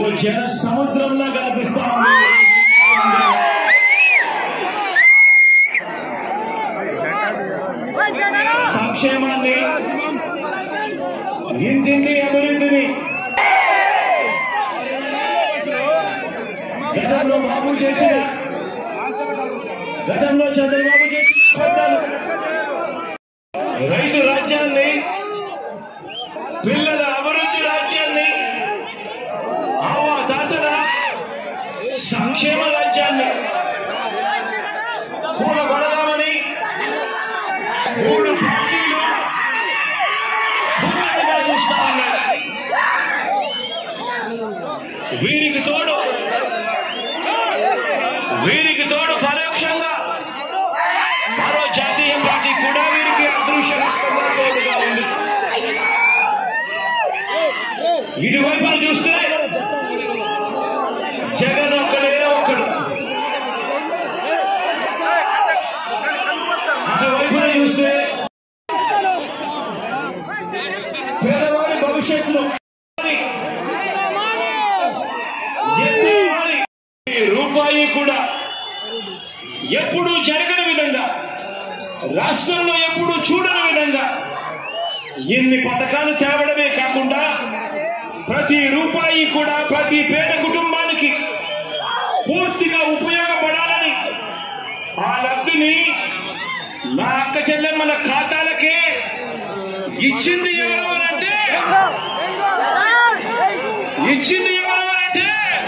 జన సముద్రంలా కనిపిస్తా ఉంది సంక్షేమాన్ని ఇంటింటి అభివృద్ధిని గతంలో బాబు చేసిన గతంలో చంద్రబాబు చేసిన కొత్తలు రైతు రాజ్యాన్ని పిల్లల అభివృద్ధి రాజ్యాన్ని ఆవా తాతల సంక్షేమ రాజ్యాన్ని కూడగొడదామని మూడు పార్టీలు కుట్రగా చూస్తా ఉన్నారు వీరికి తోడు వీరికి తోడు పరోక్షంగా మరో జాతీయ పార్టీ కూడా వీరికి అదృశ్య హస్తంగా తోడుగా ఉంది ఇటువైపున చూస్తే జగన్ ఒక్కడే ఒక్కడు అటువైపున చూస్తే పేదవాడి భవిష్యత్తులో ఎత్తేవాడి రూపాయి కూడా ఎప్పుడూ జరగని విధంగా రాష్ట్రంలో ఎప్పుడూ చూడని విధంగా ఎన్ని పథకాలు తేవడమే కాకుండా ప్రతి రూపాయి కూడా ప్రతి పేద కుటుంబానికి పూర్తిగా ఉపయోగపడాలని ఆ లబ్ధిని నా అక్క చెల్లెమ్మల ఖాతాలకే ఇచ్చింది ఎవరు అని అంటే ఇచ్చింది ఎవరు అని అంటే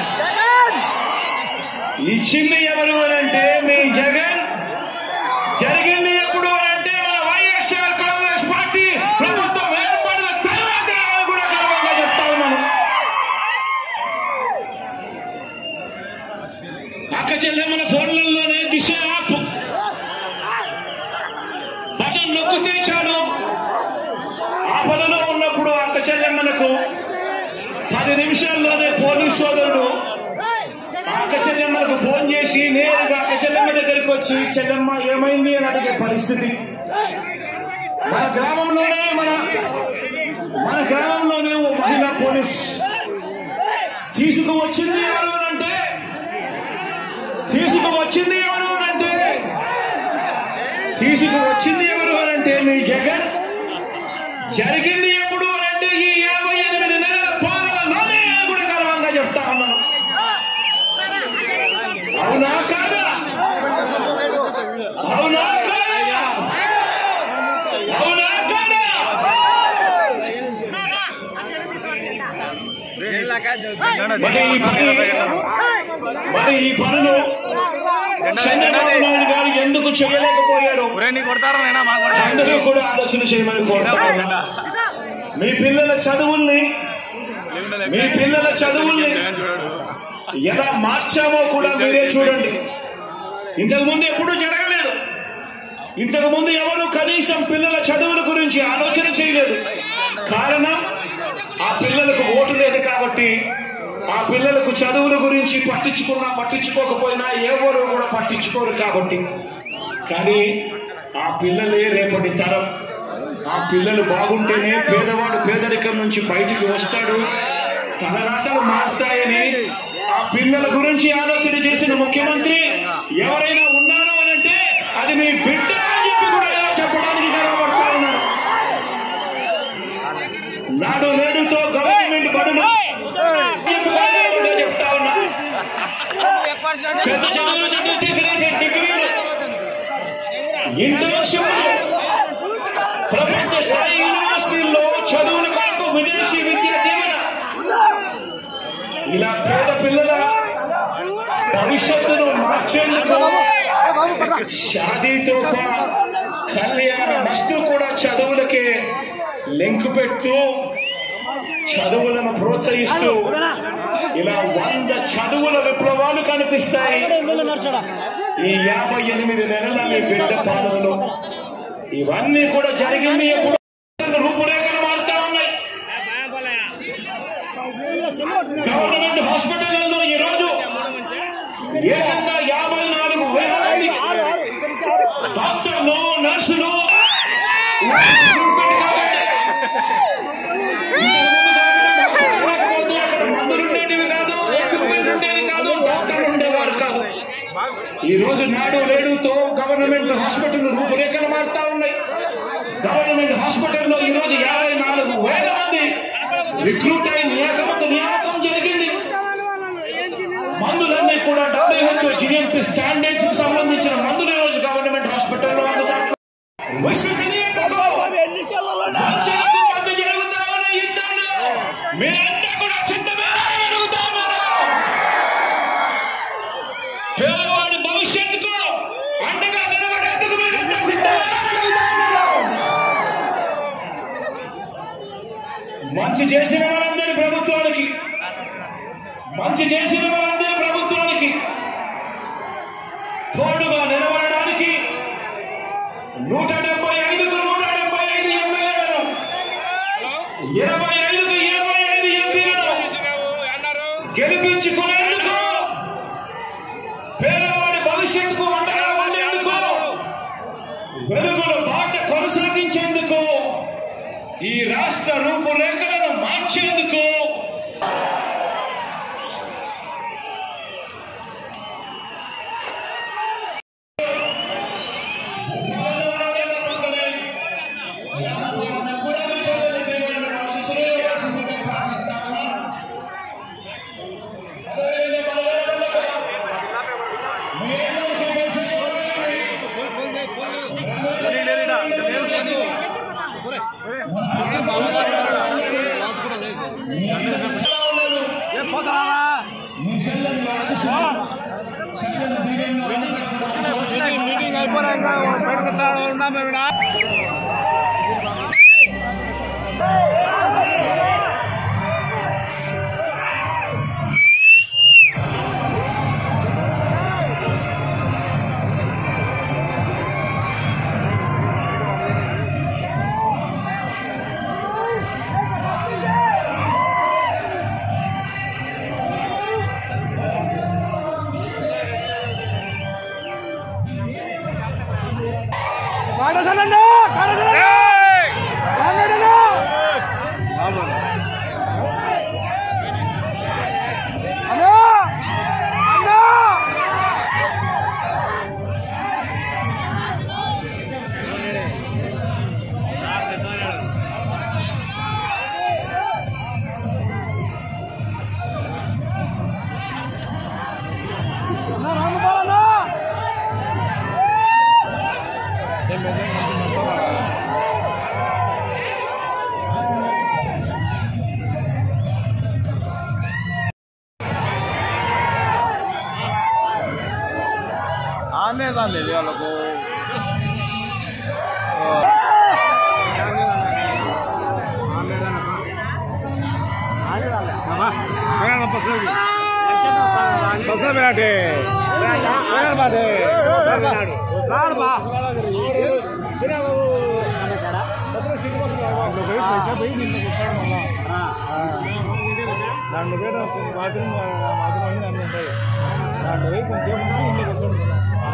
ఇచ్చింది ఎవరు అని అంటే మీ జగన్ జరిగింది ఎప్పుడు అని అంటే మన వైఎస్ఆర్ కాంగ్రెస్ పార్టీ ప్రభుత్వం ఏర్పడిన తర్వాత అని కూడా గర్వంగా చెప్తా ఉన్నాను అక్క చెల్లెమ్మల ఫోన్లలోనే దిశ యాప్ బటన్ నొక్కితే చాలు ఆపదలో ఉన్నప్పుడు అక్క చెల్లెమ్మలకు పది నిమిషాల్లోనే పోలీస్ సోదరుడు ఆ అక్క చెల్లెమ్మలకు ఫోన్ చేసి నేరుగా అక్క చెల్లెమ్మ దగ్గరికి వచ్చి చెల్లెమ్మ ఏమైంది అని అడిగే పరిస్థితి మన గ్రామంలోనే మన మన గ్రామంలోనే ఓ మహిళా పోలీస్ తీసుకువచ్చింది ఎవరు అని అంటే తీసుకువచ్చింది ఎవరు అని అంటే తీసుకువచ్చింది ఎవరు అని అంటే మీ జగన్ జరిగింది ఎప్పుడు అని అంటే ఈ యాభై ఎనిమిది నెలల పాలనలోనే అని కూడా గర్వంగా చెప్తా ఉన్నాను అవునా కాదా అవునా కాదా అవునా కాదా మరి ఈ పని మరి ఈ పనులు చంద్రబాబు నాయుడు గారు ఎందుకు చేయలేకపోయాడు నీ కొడతారా నైనా మాకు కొడతారా? అందరూ కూడా ఆలోచన చేయమని కోరుతా ఉన్నా. మీ పిల్లల చదువుల్ని మీ పిల్లల చదువుల్ని జగన్ చూడడు ఎలా మార్చామో కూడా మీరే చూడండి ఇంతకు ముందు ఎప్పుడూ జరగలేదు ఇంతకు ముందు ఎవరు కనీసం పిల్లల చదువుల గురించి ఆలోచన చేయలేదు కారణం ఆ పిల్లలకు ఓటు లేదు కాబట్టి ఆ పిల్లలకు చదువుల గురించి పట్టించుకున్నా పట్టించుకోకపోయినా ఎవరు కూడా పట్టించుకోరు కాబట్టి కానీ ఆ పిల్లలే రేపటి తరం ఆ పిల్లలు బాగుంటేనే పేదవాడు పేదరికం నుంచి బయటికి వస్తాడు తలరాతలు మారుతాయని ఆ పిల్లల గురించి ఆలోచన చేసిన ముఖ్యమంత్రి ఎవరైనా ఉన్నారు అని అంటే అది మీ బిడ్డ అని చెప్పి కూడా ఇలా చెప్పడానికి గర్వపడతా ఉన్నారు నాడు నేడుతో గవర్నమెంట్ బడులు చెప్పి కూడా గర్వంగా చెప్తా ఉన్నా పెద్ద చదువులు చదివితే తిరిగే డిగ్రీలు ఇంటర్న్షిప్లు ప్రపంచ స్థాయి యూనివర్సిటీల్లో చదువుల కొరకు విదేశీ విద్యా దీవెన ఇలా పేద పిల్లల భవిష్యత్తును మార్చేందుకు షాదీ తోఫా కళ్యాణ మస్తు కూడా చదువులకే లింక్ పెడుతూ చదువులను ప్రోత్సహిస్తూ ఇలా వంద చదువుల విప్లవాలు కనిపిస్తాయి ఈ యాభై ఎనిమిది నెలల మీ బిడ్డ పాలనలో ఇవన్నీ కూడా జరిగింది ఎప్పుడు రూపురేఖలు మారుతా ఉన్నాయి గవర్నమెంట్ హాస్పిటల్లో ఈ రోజు ఏకంగా యాభై నాలుగు వేల మంది డాక్టర్లు నర్సులు recruitment కావాలి. ఇంతకుముందు కాకుండా లేకపోతే అక్కడ మందులు ఉండేటివి కాదు ఈ రోజు నాడు నేడుతో గవర్నమెంట్ హాస్పిటల్ రూపురేఖలు మారుతా ఉన్నాయి గవర్నమెంట్ హాస్పిటల్లో ఈ రోజు యాభై నాలుగు వేల మంది రిక్రూట్ అయి నియామకం నియామకం జరిగింది మందులన్నీ కూడా డబ్ల్యూహెచ్ఓ జిఎంపీ స్టాండర్డ్స్ కి సంబంధించిన మందులు ఈ రోజు గవర్నమెంట్ హాస్పిటల్లో అందుబాటులో విశ్వసనీయతకు వంచనకు మధ్య జరుగుతా ఉన్న యుద్ధంలో మీరంతా కూడా సిద్ధమేనా అని అడుగుతా ఉన్నాను. పేదవాడి భవిష్యత్తుకు అండగా నిలబడేందుకు మీరంతా సిద్ధమేనా అని అడుగుతా ఉన్నాను. మంచి చేసిన వారందరి ప్రభుత్వానికి మంచి చేసిన వారందరి ప్రభుత్వానికి తోడుగా నిలబడడానికి నూట డెబ్బై ఐదుకు నూట డెబ్బై ఐదు ఎమ్మెల్యేలను ఇరవై ఐదుకు ఇరవై ఐదు ఎంపీలను గెలిపించుకునేందుకు పేదవాడి భవిష్యత్తుకు అండగా ఉండేందుకు వెలుగుల బాట కొనసాగించేందుకు ఈ రాష్ట్ర రూపురేఖలను మార్చేందుకు మీటింగ్ అయిపోయాక బయటకు ఉన్నా మేము ఈడ. ఆమె దాని లేదు వాళ్ళకు బస్సులో పెరాటే బాటే సార్ బా దాంట్లో పోయి బాత్రూమ్ బాత్రూమ్ అన్ని దాంట్లో ఉంటాయి దాంట్లో పోయి కొంచెం ఇంట్లో కూర్చొని